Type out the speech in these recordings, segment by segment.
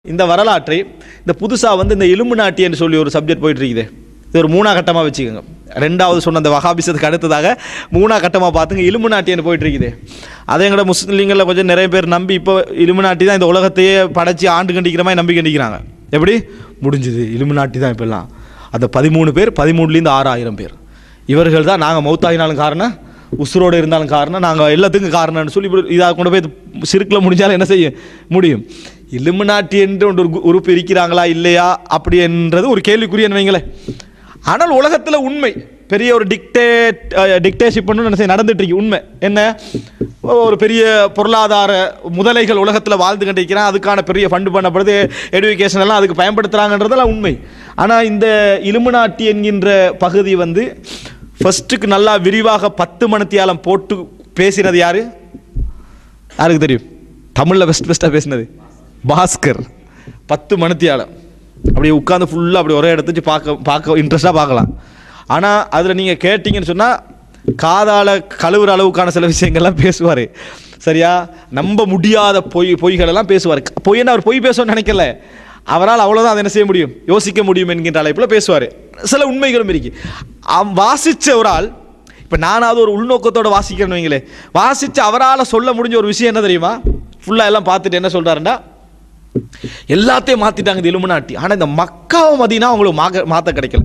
இந்த வரலாற்றை இந்த புதுசாக வந்து இந்த இலும்பு என்று சொல்லி ஒரு சப்ஜெக்ட் போயிட்டு இருக்குது இது ஒரு மூணா கட்டமாக வச்சுக்கோங்க ரெண்டாவது சொன்ன அந்த வகாபிசத்துக்கு அடுத்ததாக மூணா கட்டமாக பார்த்துங்க இலும்பு நாட்டியன்னு போயிட்டு இருக்குது அதை எங்களோட முஸ்லீம்களில் கொஞ்சம் நிறைய பேர் நம்பி இப்போ இலும்பு நாட்டி தான் இந்த உலகத்தையே படைச்சி ஆண்டு கண்டிக்கிற மாதிரி நம்பி கண்டிக்கிறாங்க எப்படி முடிஞ்சுது இலும்பு நாட்டி தான் இப்பெல்லாம் அந்த பதிமூணு பேர் பதிமூணுலேருந்து ஆறாயிரம் பேர் இவர்கள் தான் நாங்கள் மௌத்தாகினாலும் காரணம் உசுரோடு இருந்தாலும் காரணம் நாங்கள் எல்லாத்துக்கும் காரணம்னு சொல்லி இப்படி இதாக கொண்டு போய் சிறுக்கில் முடிஞ்சாலும் என்ன செய்ய முடியும் இலுமினாட்டி என்று ஒன்று ஒரு கு- உறுப்பு இருக்கிறாங்களா இல்லையா அப்படி என்றது ஒரு கேள்விக்குரியன்னு வைங்களேன் ஆனால் உலகத்தில் உண்மை பெரிய ஒரு டிக்டேட் டிக்டேஷிப் பண்ணு என்ன செய்ய நடந்துட்டு இருக்கு உண்மை என்ன ஒரு பெரிய பொருளாதார முதலைகள் உலகத்தில் வாழ்ந்து கண்டிருக்கிறான் அதுக்கான பெரிய ஃபண்டு பண்ணப்படுது எடுகேஷன் எல்லாம் அதுக்கு பயன்படுத்துகிறாங்கன்றதெல்லாம் உண்மை ஆனால் இந்த இலுமினாட்டி என்கின்ற பகுதி வந்து ஃபர்ஸ்ட்டுக்கு நல்லா விரிவாக பத்து மணித்தியாலம் போட்டு பேசினது யாரு யாருக்கு தெரியும் தமிழில் பெஸ்ட் பெஸ்ட்டாக பேசினது பாஸ்கர் பத்து மணித்தியாலம் அப்படியே உட்காந்து ஃபுல்லாக அப்படி ஒரே இடத்துக்கு பார்க்க பார்க்க இன்ட்ரெஸ்ட்டாக பார்க்கலாம் ஆனால் அதில் நீங்கள் கேட்டிங்கன்னு சொன்னால் காதால கழுவுற அளவுக்கான சில விஷயங்கள்லாம் பேசுவார் சரியா நம்ப முடியாத பொய் பொய்களெல்லாம் பேசுவார் பொய்ன்னு அவர் பொய் பேசணும்னு நினைக்கல அவரால் அவ்வளோதான் அதை என்ன செய்ய முடியும் யோசிக்க முடியும் என்கின்ற அழைப்பில் பேசுவார் சில உண்மைகளும் இருக்கு அவன் வாசித்த ஒரு ஆள் இப்போ நானாவது ஒரு உள்நோக்கத்தோட வாசிக்கிறேன்னு வைங்களேன் வாசித்து அவரால் சொல்ல முடிஞ்ச ஒரு விஷயம் என்ன தெரியுமா ஃபுல்லாக எல்லாம் பார்த்துட்டு என்ன சொல்கிறாருன்னா எல்லாத்தையும் மாற்றிட்டாங்க இந்த இலுமினாட்டி ஆனால் இந்த மக்காவை மதினா அவங்களுக்கு மாக மாற்ற கிடைக்கல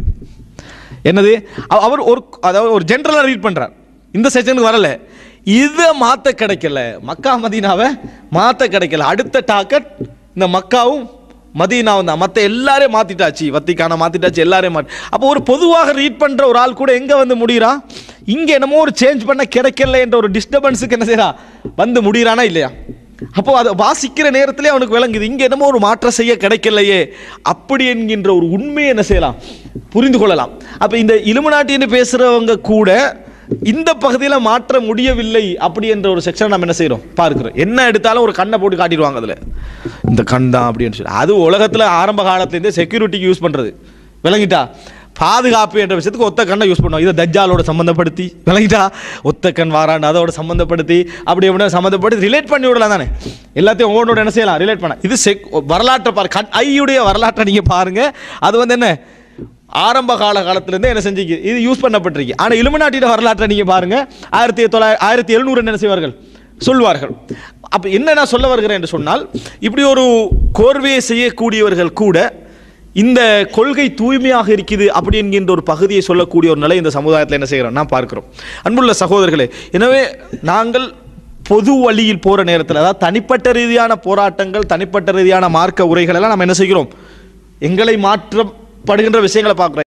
என்னது அவ- அவர் ஒரு அதாவது ஒரு ஜென்ரலாக ரீட் பண்ணுறார் இந்த செஷனுக்கு வரல இதை மாற்ற கிடைக்கல மக்கா மதீனாவை மாற்ற கிடைக்கல அடுத்த டாக்கெட் இந்த மக்காவும் மதீனாவும் தான் மற்ற எல்லாரையும் மாற்றிட்டாச்சு வத்திக்கான மாற்றிட்டாச்சு எல்லாரையும் மாற்றி அப்போ ஒரு பொதுவாக ரீட் பண்ணுற ஒரு ஆள் கூட எங்கே வந்து முடிகிறான் இங்கே என்னமோ ஒரு சேஞ்ச் பண்ண கிடைக்கல என்ற ஒரு டிஸ்டர்பன்ஸுக்கு என்ன செய்கிறான் வந்து முடிகிறானா இல்லையா அப்போ அதை வாசிக்கிற நேரத்திலே அவனுக்கு விளங்குது இங்கே என்னமோ ஒரு மாற்றம் செய்ய கிடைக்கலையே அப்படி என்கின்ற ஒரு உண்மையை என்ன செய்யலாம் புரிந்து கொள்ளலாம் அப்போ இந்த இலுமினாட்டின்னு பேசுகிறவங்க கூட இந்த பகுதியில் மாற்ற முடியவில்லை அப்படி என்ற ஒரு செக்ஷனை நம்ம என்ன செய்கிறோம் பார்க்கிறோம் என்ன எடுத்தாலும் ஒரு கண்ணை போட்டு காட்டிடுவாங்க அதில் இந்த கண் தான் அப்படின்னு சொல்லி அது உலகத்தில் ஆரம்ப காலத்துலேருந்தே செக்யூரிட்டிக்கு யூஸ் பண்ணுறது விளங்கிட்டா பாதுகாப்பு என்ற விஷயத்துக்கு ஒத்த கண்ணை யூஸ் பண்ணுவோம் இதை தஜ்ஜாலோட சம்மந்தப்படுத்தி விளங்கிட்டா ஒத்த கண் வாரான் அதோட சம்மந்தப்படுத்தி அப்படி எப்படி சம்மந்தப்படுத்தி ரிலேட் பண்ணி விடலாம் தானே எல்லாத்தையும் ஒவ்வொன்றோட என்ன செய்யலாம் ரிலேட் பண்ண இது செக் வரலாற்றை பாரு கண் ஐயுடைய வரலாற்றை நீங்கள் பாருங்க அது வந்து என்ன ஆரம்ப கால காலத்திலேருந்தே என்ன செஞ்சுக்கு இது யூஸ் பண்ணப்பட்டிருக்கு ஆனால் இலுமினாட்டியோட வரலாற்றை நீங்கள் பாருங்க ஆயிரத்தி தொள்ளாயிரத்தி ஆயிரத்தி எழுநூறு என்ன செய்வார்கள் சொல்வார்கள் அப்போ என்ன நான் சொல்ல வருகிறேன் என்று சொன்னால் இப்படி ஒரு கோர்வையை செய்யக்கூடியவர்கள் கூட இந்த கொள்கை தூய்மையாக இருக்குது அப்படி என்கின்ற ஒரு பகுதியை சொல்லக்கூடிய ஒரு நிலை இந்த சமுதாயத்தில் என்ன செய்கிறோம் நான் பார்க்கிறோம் அன்புள்ள சகோதரர்களே எனவே நாங்கள் பொது வழியில் போகிற நேரத்தில் அதாவது தனிப்பட்ட ரீதியான போராட்டங்கள் தனிப்பட்ட ரீதியான மார்க்க உரைகள் எல்லாம் நம்ம என்ன செய்கிறோம் எங்களை மாற்றப்படுகின்ற விஷயங்களை பார்க்குறோம்